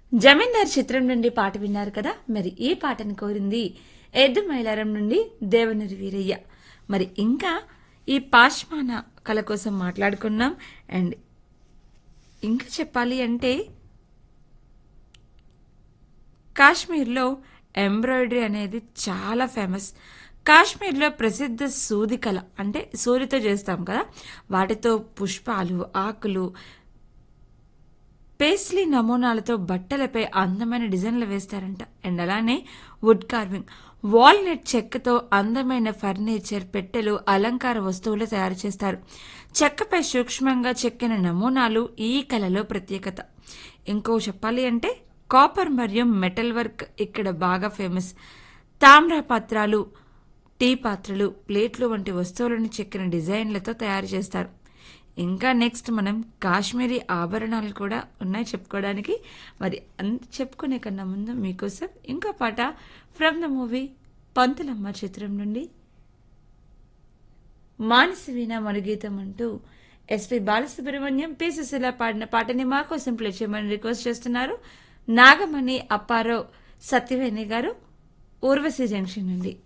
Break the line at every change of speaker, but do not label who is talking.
జమీందార్ చిత్రం నుండి పాట విన్నారు కదా మరి ఈ పాటను కోరింది ఎద్దు మైలారం నుండి దేవనూరి వీరయ్య మరి ఇంకా ఈ పాష్మాన కళ కోసం మాట్లాడుకున్నాం అండ్ ఇంకా చెప్పాలి అంటే కాశ్మీర్లో ఎంబ్రాయిడరీ అనేది చాలా ఫేమస్ కాశ్మీర్లో ప్రసిద్ధ సూది కళ అంటే సూదితో చేస్తాం కదా వాటితో పుష్పాలు ఆకులు పేస్లీ నమూనాలతో బట్టలపై అందమైన డిజైన్లు వేస్తారంట అండ్ అలానే వుడ్ కార్వింగ్ వాల్నట్ చెక్కతో అందమైన ఫర్నిచర్ పెట్టెలు అలంకార వస్తువులు తయారు చేస్తారు చెక్కపై సూక్ష్మంగా చెక్కిన నమూనాలు ఈ కళలో ప్రత్యేకత ఇంకో చెప్పాలి అంటే కాపర్ మరియు మెటల్ వర్క్ ఇక్కడ బాగా ఫేమస్ తామ్ర పాత్రాలు టీ పాత్రలు ప్లేట్లు వంటి వస్తువులను చెక్కిన డిజైన్లతో తయారు చేస్తారు ఇంకా నెక్స్ట్ మనం కాశ్మీరీ ఆభరణాలు కూడా ఉన్నాయి చెప్పుకోవడానికి మరి అన్ చెప్పుకునే కన్నా ముందు మీకోసం ఇంకో పాట ఫ్రమ్ ద మూవీ పంతులమ్మ చిత్రం నుండి మానసి వీణ మరుగీతం అంటూ ఎస్పి బాలసుబ్రహ్మణ్యం పి సుశీల పాడిన పాటని మా కోసం ప్లే చేయమని రిక్వెస్ట్ చేస్తున్నారు నాగమణి అప్పారావు సత్యవేణి గారు ఊర్వశి జంక్షన్ నుండి